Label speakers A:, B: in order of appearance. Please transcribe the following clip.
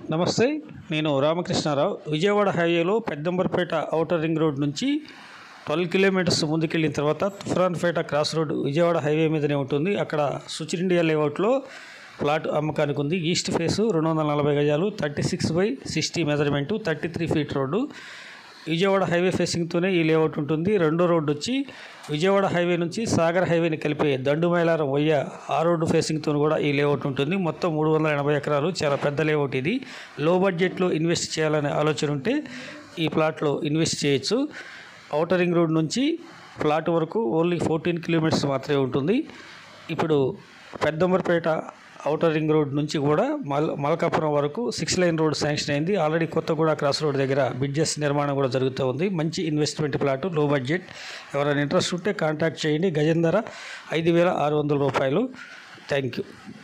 A: నమస్తే నేను రామకృష్ణారావు విజయవాడ హైవేలో పెద్దంబర్పేట ఔటర్ రింగ్ రోడ్ నుంచి ట్వెల్వ్ కిలోమీటర్స్ ముందుకెళ్ళిన తర్వాత Tupranpet cross road Vijayawada highway మీదనే ఉంటుంది అక్కడ సుచిర్ ఇండియా లేఅవుట్లో ప్లాట్ అమ్మకానికి ఉంది ఈస్ట్ ఫేసు రెండు వందల నలభై గజాలు thirty six by sixty measurement thirty three feet road Vijayawada highway ఫేసింగ్తోనే ఈ లేఅవుట్ ఉంటుంది రెండో రోడ్డు వచ్చి విజయవాడ హైవే నుంచి సాగర్ హైవేని కలిపే దండుమైలారం వయ్య ఆ రోడ్డు ఫేసింగ్తో కూడా ఈ లేఅవుట్ ఉంటుంది మొత్తం మూడు వందల ఎనభై ఎకరాలు చాలా పెద్ద లేఅవుట్ ఇది లో బడ్జెట్లో ఇన్వెస్ట్ చేయాలనే ఆలోచన ఉంటే ఈ ప్లాట్లో ఇన్వెస్ట్ చేయొచ్చు ఔటర్ రింగ్ రోడ్ నుంచి ప్లాట్ వరకు ఓన్లీ ఫోర్టీన్ కిలోమీటర్స్ మాత్రమే ఉంటుంది ఇప్పుడు పెద్దంబర్పేట ఔటర్ రింగ్ రోడ్ నుంచి కూడా మల్ మల్కాపురం వరకు సిక్స్ లైన్ రోడ్ శాంక్షన్ అయింది ఆల్రెడీ కొత్తగూడ క్రాస్ రోడ్ దగ్గర బ్రిడ్జెస్ నిర్మాణం కూడా జరుగుతూ ఉంది మంచి ఇన్వెస్ట్మెంట్ ప్లాట్ లో బడ్జెట్ ఎవరైనా ఇంట్రెస్ట్ ఉంటే కాంటాక్ట్ చేయండి గజం ధర ఐదు వేల ఆరు వందల రూపాయలు థ్యాంక్ యూ